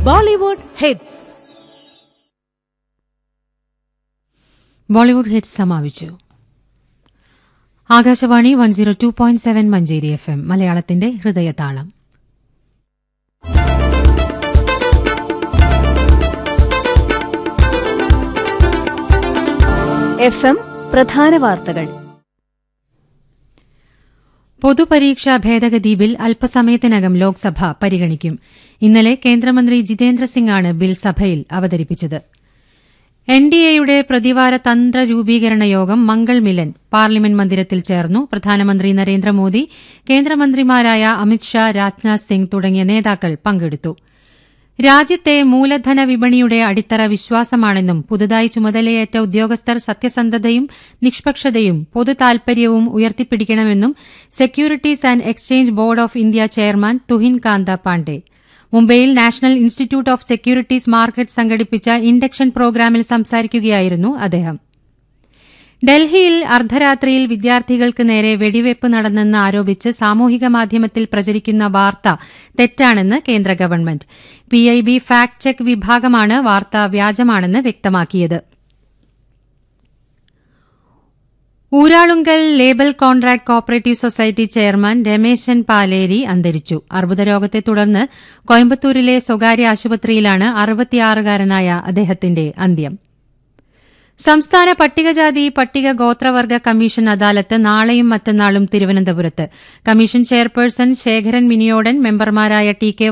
Bollywood hits. Bollywood hit സമാപിച്ചു Akashvani one zero two point seven Manjeri F M മലയാളത്തിന്റെ ഹൃദയതാളം F M പ്രധാന വാർത്തകൾ പൊതുപരീക്ഷാ ഭേദഗതി ബിൽ അല്പസമയത്തിനകം ലോക്സഭ പരിഗണിക്കും ഇന്നലെ കേന്ദ്രമന്ത്രി ജിതേന്ദ്ര സിംഗാണ് ബിൽ സഭയിൽ അവതരിപ്പിച്ചത് എൻ ഡി എയുടെ പ്രതിവാര തന്ത്ര രൂപീകരണ യോഗം മംഗൾ മിലൻ പാർലമെന്റ് മന്ദിരത്തിൽ ചേർന്നു പ്രധാനമന്ത്രി നരേന്ദ്രമോദി കേന്ദ്രമന്ത്രിമാരായ അമിത്ഷാ രാജ്നാഥ് സിംഗ് തുടങ്ങിയ നേതാക്കൾ പങ്കെടുത്തു രാജ്യത്തെ മൂലധന വിപണിയുടെ അടിത്തറ വിശ്വാസമാണെന്നും പുതുതായി ചുമതലയേറ്റ ഉദ്യോഗസ്ഥർ സത്യസന്ധതയും നിഷ്പക്ഷതയും പൊതു താൽപര്യവും ഉയർത്തിപ്പിടിക്കണമെന്നും securities and exchange board of India chairman Tuhin Kanta Pandey മുംബൈയിൽ national institute of securities market സംഘടിപ്പിച്ച ഇൻഡക്ഷൻ പ്രോഗ്രാമിൽ സംസാരിക്കുകയായിരുന്നു അദ്ദേഹം ഡൽഹിയിൽ അർദ്ധരാത്രിയിൽ വിദ്യാർത്ഥികൾക്ക് നേരെ വെടിവയ്പ് നടന്നെന്ന് ആരോപിച്ച് സാമൂഹിക മാധ്യമത്തിൽ പ്രചരിക്കുന്ന വാർത്ത തെറ്റാണെന്ന് കേന്ദ്ര ഗവൺമെന്റ് പിഐബി ഫാക്ട് ചെക്ക് വിഭാഗമാണ് വാർത്ത വ്യാജമാണെന്ന് വ്യക്തമാക്കിയത് Uralungal labour contract cooperative society chairman Rameshan Paleri അന്തരിച്ചു അർബുദരോഗത്തെ തുടർന്ന് കോയമ്പത്തൂരിലെ സ്വകാര്യ ആശുപത്രിയിലാണ് അറുപത്തിയാറുകാരനായ അദ്ദേഹത്തിന്റെ അന്ത്യം സംസ്ഥാന പട്ടികജാതി പട്ടിക ഗോത്രവർഗ കമ്മീഷൻ അദാലത്ത് നാളെയും മറ്റന്നാളും തിരുവനന്തപുരത്ത് കമ്മീഷൻ ചെയർപേഴ്സൺ ശേഖരൻ മിനിയോടൻ മെമ്പർമാരായ ടി കെ